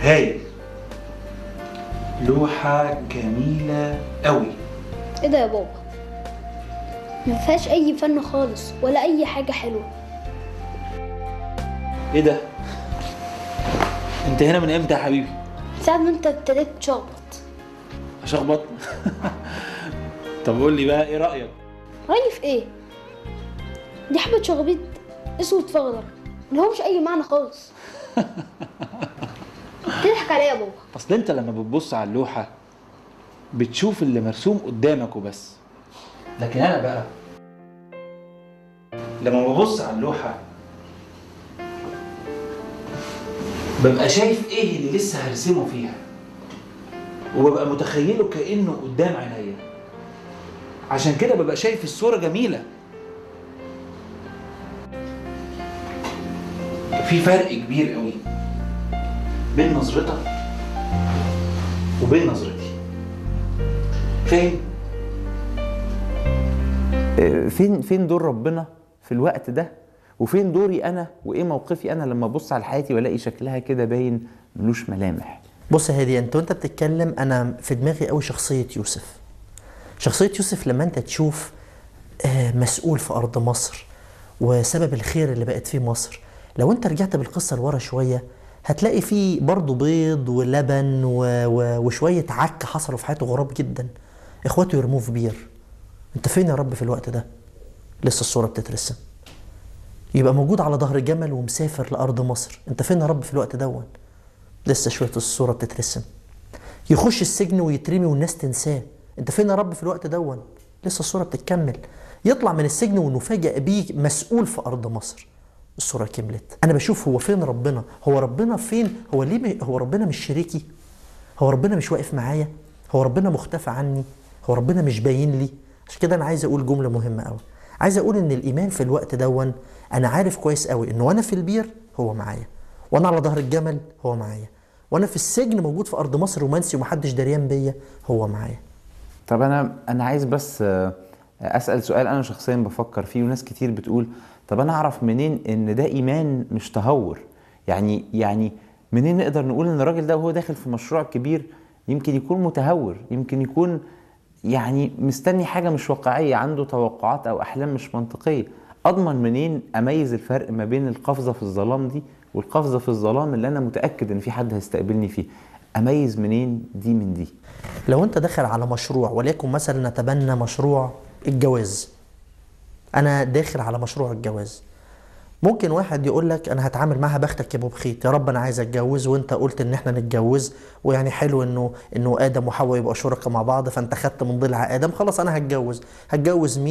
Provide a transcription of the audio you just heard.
هايل لوحة جميلة قوي ايه ده يا بابا ما فيهاش اي فن خالص ولا اي حاجه حلوه ايه ده انت هنا من امتى يا حبيبي ساعة ما انت ابتديت تشخبط اشخبط طب قول لي بقى ايه رايك رأيي في ايه دي حبة شخبيط اسود في اخضر ملهمش اي معنى خالص تضحك عليا يا بابا اصل انت لما بتبص على اللوحه بتشوف اللي مرسوم قدامك وبس لكن انا بقى لما ببص على اللوحه ببقى شايف ايه اللي لسه هرسمه فيها وببقى متخيله كانه قدام عينيا عشان كده ببقى شايف الصوره جميله في فرق كبير قوي بين نظرتك وبين نظرتي فاهم آه، فين فين دور ربنا في الوقت ده وفين دوري انا وايه موقفي انا لما ابص على حياتي والاقي شكلها كده باين ملوش ملامح بص يا هادي انت وانت بتتكلم انا في دماغي قوي شخصيه يوسف شخصيه يوسف لما انت تشوف آه، مسؤول في ارض مصر وسبب الخير اللي بقت فيه مصر لو انت رجعت بالقصه لورا شويه هتلاقي فيه برضه بيض ولبن و... و... وشويه عك حصلوا في حياته غراب جدا اخواته يرموه في بير انت فين يا رب في الوقت ده لسه الصوره بتترسم يبقى موجود على ظهر جمل ومسافر لارض مصر انت فين يا رب في الوقت دون لسه شويه الصوره بتترسم يخش السجن ويترمي والناس تنساه انت فين يا رب في الوقت دون لسه الصوره بتكمل يطلع من السجن ونفاجئ بيه مسؤول في ارض مصر الصوره كملت انا بشوف هو فين ربنا هو ربنا فين هو ليه م- هو ربنا مش شريكي هو ربنا مش واقف معايا هو ربنا مختفى عني هو ربنا مش باين لي عشان كده انا عايز اقول جمله مهمه قوي عايز اقول ان الايمان في الوقت دون انا عارف كويس قوي ان وانا في البير هو معايا وانا على ظهر الجمل هو معايا وانا في السجن موجود في ارض مصر رومانسي ومحدش دريان بيا هو معايا طب انا انا عايز بس آه، اسال سؤال انا شخصيا بفكر فيه وناس كتير بتقول طب انا اعرف منين ان ده ايمان مش تهور يعني يعني منين نقدر نقول ان الراجل ده وهو داخل في مشروع كبير يمكن يكون متهور يمكن يكون يعني مستني حاجه مش واقعيه عنده توقعات او احلام مش منطقيه اضمن منين اميز الفرق ما بين القفزه في الظلام دي والقفزه في الظلام اللي انا متاكد ان في حد هيستقبلني فيه اميز منين دي من دي لو انت داخل على مشروع وليكن مثلا نتبنى مشروع الجواز انا داخل على مشروع الجواز ممكن واحد يقول لك انا هتعامل معاها بختك يا ابو بخيت يا رب انا عايز اتجوز وانت قلت ان احنا نتجوز ويعني حلو انه انه ادم وحواء يبقوا شركاء مع بعض فانت خدت من ضلع ادم خلاص انا هتجوز هتجوز مين